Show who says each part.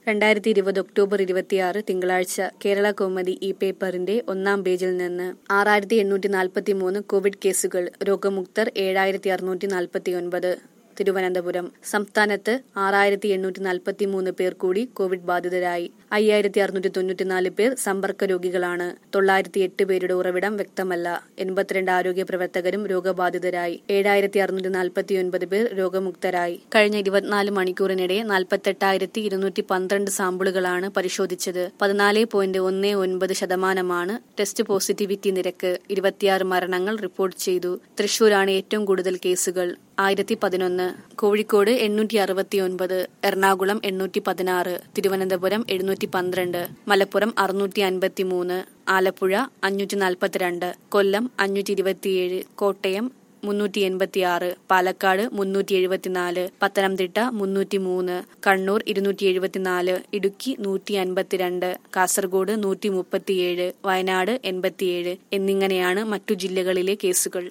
Speaker 1: രണ്ടായിരത്തി ഇരുപത് ഒക്ടോബർ ഇരുപത്തിയാറ് തിങ്കളാഴ്ച കേരള കൗമുദി ഈ പേപ്പറിന്റെ ഒന്നാം പേജിൽ നിന്ന് ആറായിരത്തി എണ്ണൂറ്റി നാൽപ്പത്തി മൂന്ന് കോവിഡ് കേസുകൾ രോഗമുക്തർ ഏഴായിരത്തി അറുന്നൂറ്റി നാൽപ്പത്തി ഒൻപത് തിരുവനന്തപുരം സംസ്ഥാനത്ത് ആറായിരത്തി എണ്ണൂറ്റി നാൽപ്പത്തി മൂന്ന് പേർ കൂടി കോവിഡ് ബാധിതരായി അയ്യായിരത്തി അറുന്നൂറ്റി തൊണ്ണൂറ്റിനാല് പേർ സമ്പർക്ക രോഗികളാണ് തൊള്ളായിരത്തി എട്ട് പേരുടെ ഉറവിടം വ്യക്തമല്ല എൺപത്തിരണ്ട് ആരോഗ്യ പ്രവർത്തകരും രോഗബാധിതരായി ഏഴായിരത്തി അറുന്നൂറ്റി നാൽപ്പത്തി ഒൻപത് പേർ രോഗമുക്തരായി കഴിഞ്ഞ ഇരുപത്തിനാല് മണിക്കൂറിനിടെ നാൽപ്പത്തെട്ടായിരത്തി ഇരുന്നൂറ്റി പന്ത്രണ്ട് സാമ്പിളുകളാണ് പരിശോധിച്ചത് പതിനാല് പോയിന്റ് ഒന്ന് ഒൻപത് ശതമാനമാണ് ടെസ്റ്റ് പോസിറ്റിവിറ്റി നിരക്ക് ഇരുപത്തിയാറ് മരണങ്ങൾ റിപ്പോർട്ട് ചെയ്തു തൃശൂരാണ് ഏറ്റവും കൂടുതൽ കേസുകൾ ആയിരത്തി പതിനൊന്ന് കോഴിക്കോട് എണ്ണൂറ്റി അറുപത്തി ഒൻപത് എറണാകുളം എണ്ണൂറ്റി പതിനാറ് തിരുവനന്തപുരം എഴുന്നൂറ്റി പന്ത്രണ്ട് മലപ്പുറം അറുന്നൂറ്റി അൻപത്തി മൂന്ന് ആലപ്പുഴ അഞ്ഞൂറ്റി നാൽപ്പത്തിരണ്ട് കൊല്ലം അഞ്ഞൂറ്റി ഇരുപത്തിയേഴ് കോട്ടയം മുന്നൂറ്റി എൺപത്തിയാറ് പാലക്കാട് മുന്നൂറ്റി എഴുപത്തിനാല് പത്തനംതിട്ട മുന്നൂറ്റി മൂന്ന് കണ്ണൂർ ഇരുന്നൂറ്റി എഴുപത്തിനാല് ഇടുക്കി നൂറ്റി അൻപത്തിരണ്ട് കാസർഗോഡ് നൂറ്റി മുപ്പത്തിയേഴ് വയനാട് എൺപത്തിയേഴ് എന്നിങ്ങനെയാണ് മറ്റു ജില്ലകളിലെ കേസുകൾ